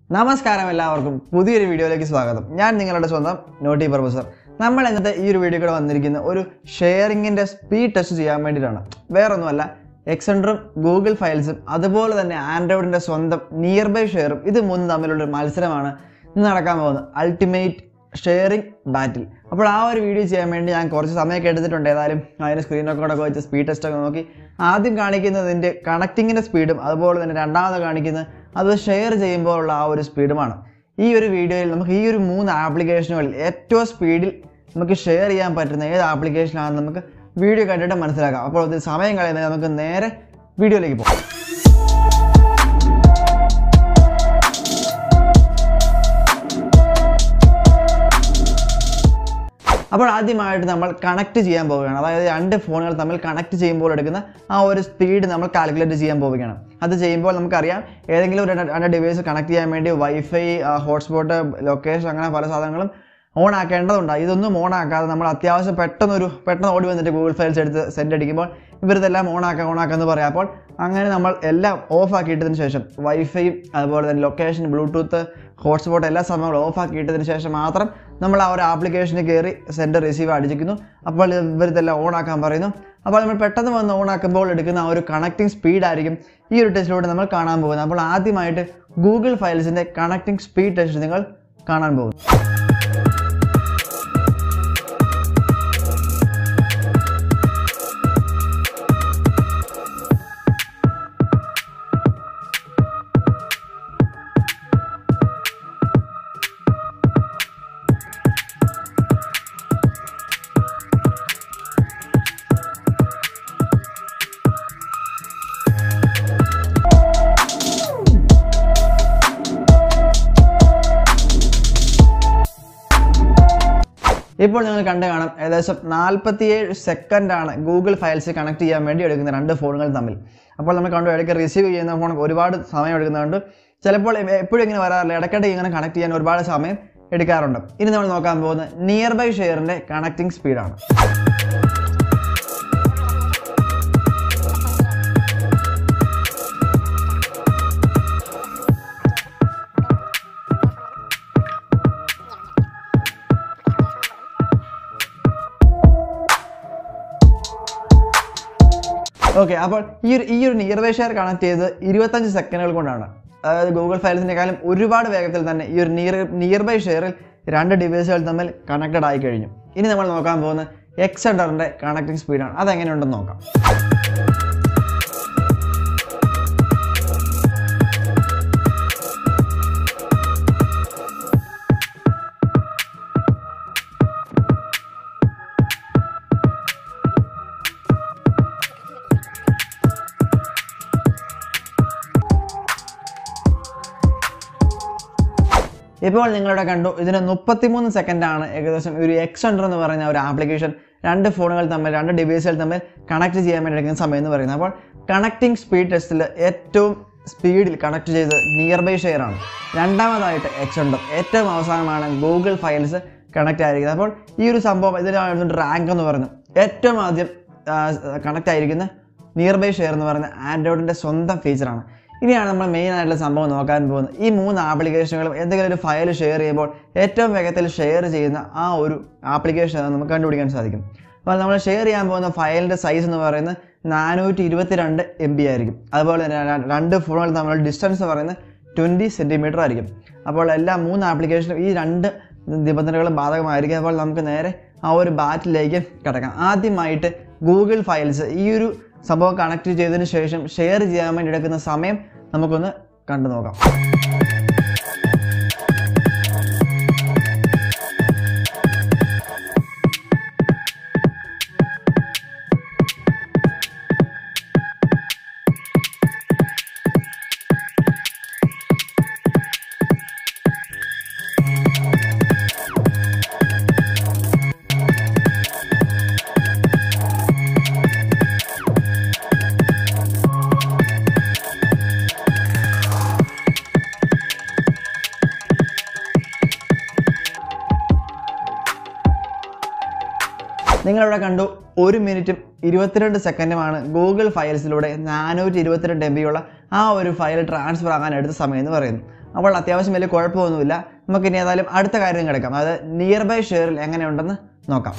നമസ്കാരം എല്ലാവർക്കും പുതിയൊരു വീഡിയോയിലേക്ക് സ്വാഗതം ഞാൻ നിങ്ങളുടെ സ്വന്തം നോട്ടി പ്രൊഫസർ നമ്മൾ ഇന്നത്തെ ഈ ഒരു വീഡിയോ കൂടെ വന്നിരിക്കുന്ന ഒരു ഷെയറിങ്ങിൻ്റെ സ്പീഡ് ടെസ്റ്റ് ചെയ്യാൻ വേണ്ടിയിട്ടാണ് വേറൊന്നുമല്ല എക്സെൻഡറും ഗൂഗിൾ ഫയൽസും അതുപോലെ തന്നെ ആൻഡ്രോയിഡിൻ്റെ സ്വന്തം നിയർ ബൈ ഷെയറും ഇത് മൂന്നും തമ്മിലുള്ള ഒരു മത്സരമാണ് ഇന്ന് നടക്കാൻ പോകുന്നത് അൾട്ടിമേറ്റ് ഷെയറിംഗ് ബാറ്റിൽ അപ്പോൾ ആ ഒരു വീഡിയോ ചെയ്യാൻ വേണ്ടി ഞാൻ കുറച്ച് സമയമൊക്കെ എടുത്തിട്ടുണ്ട് ഏതായാലും അതിൻ്റെ സ്ക്രീനൊക്കെ കൂടെ വെച്ച് സ്പീഡ് ടെസ്റ്റ് ഒക്കെ നോക്കി ആദ്യം കാണിക്കുന്നതിൻ്റെ കണക്റ്റിങ്ങിൻ്റെ സ്പീഡും അതുപോലെ തന്നെ രണ്ടാമത് കാണിക്കുന്നത് അത് ഷെയർ ചെയ്യുമ്പോഴുള്ള ആ ഒരു സ്പീഡുമാണ് ഈ ഒരു വീഡിയോയിൽ നമുക്ക് ഈ ഒരു മൂന്ന് ആപ്ലിക്കേഷനുകളിൽ ഏറ്റവും സ്പീഡിൽ നമുക്ക് ഷെയർ ചെയ്യാൻ പറ്റുന്ന ഏത് ആപ്ലിക്കേഷനാണെന്ന് നമുക്ക് വീഡിയോ കണ്ടിട്ട് മനസ്സിലാക്കാം അപ്പോൾ ഇത് സമയം കളയുന്നത് നമുക്ക് നേരെ വീഡിയോയിലേക്ക് പോകാം അപ്പോൾ ആദ്യമായിട്ട് നമ്മൾ കണക്ട് ചെയ്യാൻ പോവുകയാണ് അതായത് രണ്ട് ഫോണുകൾ തമ്മിൽ കണക്ട് ചെയ്യുമ്പോൾ എടുക്കുന്ന ആ ഒരു സ്പീഡ് നമ്മൾ കാൽക്കുലേറ്റ് ചെയ്യാൻ പോവുകയാണ് അത് ചെയ്യുമ്പോൾ നമുക്കറിയാം ഏതെങ്കിലും ഒരു രണ്ട് രണ്ട് ഡിവൈസ് കണക്ട് ചെയ്യാൻ വേണ്ടി വൈഫൈ ഹോട്ട്സ്പോട്ട് ലൊക്കേഷൻ അങ്ങനെ പല സാധനങ്ങളും ഓൺ ആക്കേണ്ടതുണ്ട് ഇതൊന്നും ഓൺ ആക്കാതെ നമ്മൾ അത്യാവശ്യം പെട്ടെന്നൊരു പെട്ടെന്ന് ഓടി വന്നിട്ട് ഗൂഗിൾ ഫയൽസ് എടുത്ത് സെൻഡ് അടിക്കുമ്പോൾ ഇവരിതെല്ലാം ഓൺ ആക്കാം ഓൺ ആക്കാമെന്ന് പറയാം അപ്പോൾ അങ്ങനെ നമ്മൾ എല്ലാം ഓഫ് ആക്കിയിട്ടതിന് ശേഷം വൈഫൈയും അതുപോലെ തന്നെ ലൊക്കേഷൻ ബ്ലൂടൂത്ത് ഹോട്ട്സ്പോട്ട് എല്ലാ സമയങ്ങളും ഓഫ് ആക്കിയിട്ടതിന് ശേഷം മാത്രം നമ്മൾ ആ ഒരു ആപ്ലിക്കേഷനിൽ കയറി സെൻഡ് റിസീവ് അടിച്ചിരിക്കുന്നു അപ്പോൾ ഇവരിതെല്ലാം ഓൺ ആക്കാൻ പറയുന്നു അപ്പോൾ നമ്മൾ പെട്ടെന്ന് വന്ന് ഓൺ ആക്കുമ്പോൾ എടുക്കുന്ന ആ ഒരു കണക്റ്റിംഗ് സ്പീഡായിരിക്കും ഈ ഒരു ടെസ്റ്റിലൂടെ നമ്മൾ കാണാൻ പോകുന്നത് അപ്പോൾ ആദ്യമായിട്ട് ഗൂഗിൾ ഫയൽസിൻ്റെ കണക്റ്റിംഗ് സ്പീഡ് ടെസ്റ്റ് നിങ്ങൾ കാണാൻ പോകുന്നു ഇപ്പോൾ നിങ്ങൾ കണ്ടു കാണാം ഏകദേശം നാൽപ്പത്തിയേഴ് സെക്കൻഡാണ് ഗൂഗിൾ ഫയൽസ് കണക്ട് ചെയ്യാൻ വേണ്ടി എടുക്കുന്ന രണ്ട് ഫോണുകൾ തമ്മിൽ അപ്പോൾ നമ്മൾ കണ്ടു ഇടയ്ക്ക് റിസീവ് ചെയ്യുന്ന ഫോൺ ഒരുപാട് സമയം എടുക്കുന്നുണ്ട് ചിലപ്പോൾ എപ്പോഴും ഇങ്ങനെ വരാറില്ല ഇടയ്ക്കിടെ ഇങ്ങനെ കണക്ട് ചെയ്യാൻ ഒരുപാട് സമയം എടുക്കാറുണ്ട് ഇനി നമ്മൾ നോക്കാൻ പോകുന്നത് നിയർ ബൈ ഷെയറിൻ്റെ കണക്റ്റിംഗ് സ്പീഡാണ് ഓക്കെ അപ്പോൾ ഈ ഒരു ഈ ഒരു നിയർ ബൈ ഷെയർ കണക്ട് ചെയ്ത് ഇരുപത്തഞ്ച് സെക്കൻഡുകൾ കൊണ്ടാണ് അതായത് ഗൂഗിൾ ഫയൽസിനെക്കാളും ഒരുപാട് വേഗത്തിൽ തന്നെ ഈ ഒരു നിയർ നിയർ ബൈ ഷെയറിൽ രണ്ട് ഡിവൈസുകൾ തമ്മിൽ കണക്റ്റഡ് ആയി കഴിഞ്ഞു ഇനി നമ്മൾ നോക്കാൻ പോകുന്ന എക്സെൻഡറിൻ്റെ കണക്റ്റിംഗ് സ്പീഡാണ് അതെങ്ങനെയുണ്ടെന്ന് നോക്കാം ഇപ്പോൾ നിങ്ങളുടെ കണ്ടു ഇതിന് മുപ്പത്തിമൂന്ന് സെക്കൻഡാണ് ഏകദേശം ഒരു എക്സെൻഡർ എന്ന് പറയുന്ന ഒരു ആപ്ലിക്കേഷൻ രണ്ട് ഫോണുകൾ തമ്മിൽ രണ്ട് ഡിവൈസുകൾ തമ്മിൽ കണക്ട് ചെയ്യാൻ വേണ്ടി എടുക്കുന്ന സമയം എന്ന് പറയുന്നത് അപ്പോൾ കണക്റ്റിംഗ് സ്പീഡ് ടെസ്റ്റിൽ ഏറ്റവും സ്പീഡിൽ കണക്ട് ചെയ്ത് നിയർ ബൈ ഷെയർ ആണ് രണ്ടാമതായിട്ട് എക്സെൻഡർ ഏറ്റവും അവസാനമാണ് ഗൂഗിൾ ഫയൽസ് കണക്ട് ആയിരിക്കുന്നത് അപ്പോൾ ഈ ഒരു സംഭവം ഇതിനാണ് റാങ്ക് എന്ന് പറയുന്നത് ഏറ്റവും ആദ്യം കണക്ട് ആയിരിക്കുന്ന നിയർ ബൈ ഷെയർ എന്ന് പറയുന്ന ആൻഡ്രോയിഡിൻ്റെ സ്വന്തം ഫീച്ചറാണ് ഇനിയാണ് നമ്മൾ മെയിൻ ആയിട്ടുള്ള സംഭവം നോക്കാൻ പോകുന്നത് ഈ മൂന്ന് ആപ്ലിക്കേഷനുകളും എന്തെങ്കിലും ഒരു ഫയൽ ഷെയർ ചെയ്യുമ്പോൾ ഏറ്റവും വേഗത്തിൽ ഷെയർ ചെയ്യുന്ന ആ ഒരു ആപ്ലിക്കേഷൻ നമുക്ക് കണ്ടുപിടിക്കാൻ സാധിക്കും അപ്പോൾ നമ്മൾ ഷെയർ ചെയ്യാൻ പോകുന്ന ഫയലിൻ്റെ സൈസ് എന്ന് പറയുന്നത് നാനൂറ്റി ഇരുപത്തിരണ്ട് എം ബി ആയിരിക്കും അതുപോലെ തന്നെ ര- രണ്ട് ഫോണുകൾ തമ്മിലുള്ള ഡിസ്റ്റൻസ് എന്ന് പറയുന്നത് ട്വൻറ്റി സെൻറ്റിമീറ്റർ ആയിരിക്കും അപ്പോൾ എല്ലാ മൂന്ന് ആപ്ലിക്കേഷനും ഈ രണ്ട് നിബന്ധനകളും ബാധകമായിരിക്കും അപ്പോൾ നമുക്ക് നേരെ ആ ഒരു ബാറ്റിലേക്ക് കിടക്കാം ആദ്യമായിട്ട് ഗൂഗിൾ ഫയൽസ് ഈ ഒരു സംഭവം കണക്ട് ചെയ്തതിന് ശേഷം ഷെയർ ചെയ്യാൻ വേണ്ടി എടുക്കുന്ന സമയം നമുക്കൊന്ന് കണ്ടു നോക്കാം നിങ്ങളിവിടെ കണ്ടു ഒരു മിനിറ്റും ഇരുപത്തിരണ്ട് സെക്കൻഡുമാണ് ഗൂഗിൾ ഫയൽസിലൂടെ നാനൂറ്റി ഇരുപത്തിരണ്ട് എം ബിയുള്ള ആ ഒരു ഫയൽ ട്രാൻസ്ഫർ ആകാൻ എടുത്ത സമയം എന്ന് പറയുന്നു അപ്പോൾ അത്യാവശ്യം വലിയ കുഴപ്പമൊന്നുമില്ല നമുക്ക് ഇനി ഏതായാലും അടുത്ത കാര്യം കിടക്കാം അതായത് നിയർ ബൈ ഷെയറിൽ എങ്ങനെയുണ്ടെന്ന് നോക്കാം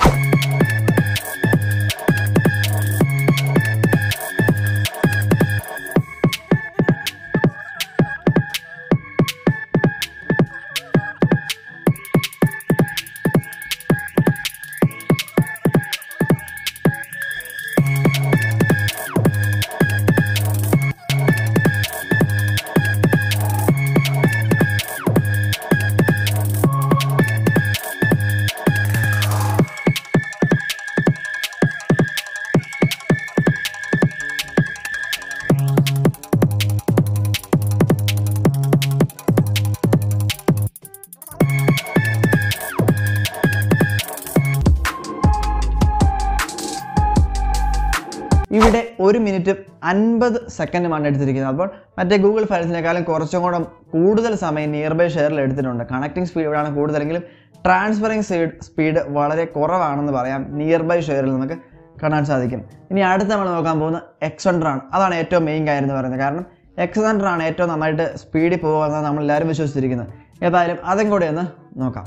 ഇവിടെ ഒരു മിനിറ്റും അൻപത് സെക്കൻഡുമാണ് എടുത്തിരിക്കുന്നത് അപ്പോൾ മറ്റേ ഗൂഗിൾ ഫയൽസിനേക്കാളും കുറച്ചും കൂടെ കൂടുതൽ സമയം നിയർ ബൈ ഷെയറിൽ എടുത്തിട്ടുണ്ട് കണക്റ്റിംഗ് സ്പീഡ് ഇവിടെയാണ് കൂടുതലെങ്കിലും ട്രാൻസ്ഫറിങ് സ്പീഡ് സ്പീഡ് വളരെ കുറവാണെന്ന് പറയാം നിയർ ബൈ ഷെയറിൽ നമുക്ക് കാണാൻ സാധിക്കും ഇനി അടുത്ത് നമ്മൾ നോക്കാൻ പോകുന്ന എക്സ് ആണ് അതാണ് ഏറ്റവും മെയിൻ കാര്യം എന്ന് പറയുന്നത് കാരണം എക്സ് ആണ് ഏറ്റവും നന്നായിട്ട് സ്പീഡിൽ പോകുമെന്നാണ് നമ്മൾ എല്ലാവരും വിശ്വസിച്ചിരിക്കുന്നത് ഏതായാലും അതും കൂടെ ഒന്ന് നോക്കാം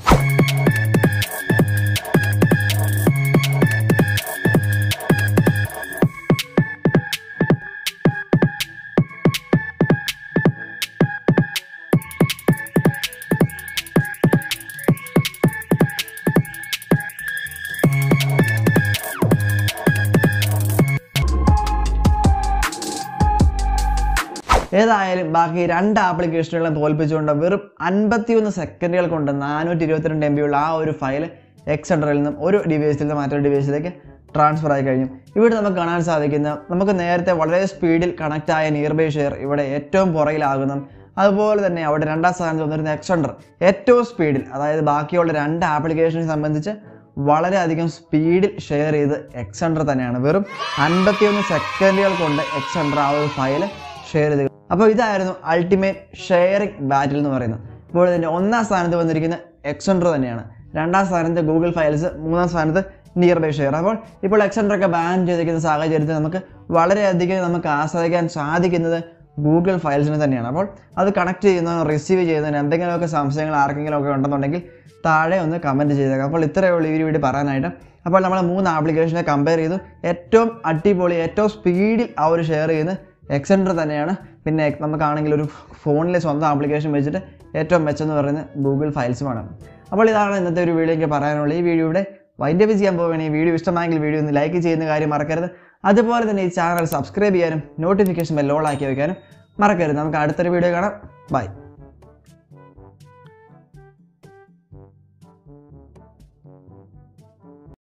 ഏതായാലും ബാക്കി രണ്ട് ആപ്ലിക്കേഷനുകളും തോൽപ്പിച്ചുകൊണ്ട് വെറും അൻപത്തിയൊന്ന് സെക്കൻഡുകൾ കൊണ്ട് നാനൂറ്റി ഇരുപത്തിരണ്ട് എം ഉള്ള ആ ഒരു ഫയൽ എക്സ് ഹൺഡ്രഡിൽ നിന്നും ഒരു ഡിവൈസിൽ നിന്ന് മറ്റൊരു ഡിവൈസിലേക്ക് ട്രാൻസ്ഫർ ആയി കഴിഞ്ഞു ഇവിടെ നമുക്ക് കാണാൻ സാധിക്കുന്ന നമുക്ക് നേരത്തെ വളരെ സ്പീഡിൽ കണക്റ്റ് ആയ നിയർ ബൈ ഷെയർ ഇവിടെ ഏറ്റവും പുറകിലാകുന്നു അതുപോലെ തന്നെ അവിടെ രണ്ടാം സ്ഥാനത്ത് വന്നിരുന്ന എക്സ് ഹൺഡ്രഡ് ഏറ്റവും സ്പീഡിൽ അതായത് ബാക്കിയുള്ള രണ്ട് ആപ്ലിക്കേഷനെ സംബന്ധിച്ച് വളരെയധികം സ്പീഡിൽ ഷെയർ ചെയ്ത് എക്സ് ഹൺഡ്രഡ് തന്നെയാണ് വെറും അൻപത്തിയൊന്ന് സെക്കൻഡുകൾ കൊണ്ട് എക്സ് ഹൺഡ്രഡ് ആ ഒരു ഫയൽ ഷെയർ ചെയ്ത് അപ്പോൾ ഇതായിരുന്നു അൾട്ടിമേറ്റ് ഷെയറിംഗ് ബാറ്റിൽ എന്ന് പറയുന്നത് ഇപ്പോൾ ഇതിൻ്റെ ഒന്നാം സ്ഥാനത്ത് വന്നിരിക്കുന്ന എക്സെൻഡർ തന്നെയാണ് രണ്ടാം സ്ഥാനത്ത് ഗൂഗിൾ ഫയൽസ് മൂന്നാം സ്ഥാനത്ത് നിയർ ബൈ ഷെയർ അപ്പോൾ ഇപ്പോൾ എക്സെൻഡർ ഒക്കെ ബാൻ ചെയ്തിരിക്കുന്ന സാഹചര്യത്തിൽ നമുക്ക് വളരെയധികം നമുക്ക് ആസ്വദിക്കാൻ സാധിക്കുന്നത് ഗൂഗിൾ ഫയൽസിന് തന്നെയാണ് അപ്പോൾ അത് കണക്ട് ചെയ്യുന്നതിനോ റിസീവ് ചെയ്യുന്നതിന് എന്തെങ്കിലുമൊക്കെ സംശയങ്ങൾ ആർക്കെങ്കിലും ഒക്കെ ഉണ്ടെന്നുണ്ടെങ്കിൽ താഴെ ഒന്ന് കമൻറ്റ് ചെയ്തേക്കാം അപ്പോൾ ഇത്രയേ ഉള്ളൂ ഈ വീഡിയോ പറയാനായിട്ട് അപ്പോൾ നമ്മൾ മൂന്ന് ആപ്ലിക്കേഷനെ കമ്പയർ ചെയ്തു ഏറ്റവും അടിപൊളി ഏറ്റവും സ്പീഡിൽ ആ ഒരു ഷെയർ ചെയ്യുന്ന എക്സെൻഡർ തന്നെയാണ് പിന്നെ നമുക്കാണെങ്കിൽ ഒരു ഫോണിലെ സ്വന്തം ആപ്ലിക്കേഷൻ വെച്ചിട്ട് ഏറ്റവും മെച്ചെന്ന് പറയുന്നത് ഗൂഗിൾ ഫയൽസുമാണ് അപ്പോൾ ഇതാണ് ഇന്നത്തെ ഒരു വീഡിയോ എനിക്ക് പറയാനുള്ളത് ഈ വീഡിയോയുടെ വൈൻഡ് അപ്പ് ചെയ്യാൻ പോവുകയാണ് ഈ വീഡിയോ ഇഷ്ടമായെങ്കിൽ വീഡിയോ ഒന്ന് ലൈക്ക് ചെയ്യുന്ന കാര്യം മറക്കരുത് അതുപോലെ തന്നെ ഈ ചാനൽ സബ്സ്ക്രൈബ് ചെയ്യാനും നോട്ടിഫിക്കേഷൻ ബെൽ ഓൾ ആക്കി വയ്ക്കാനും മറക്കരുത് നമുക്ക് അടുത്തൊരു വീഡിയോ കാണാം ബൈ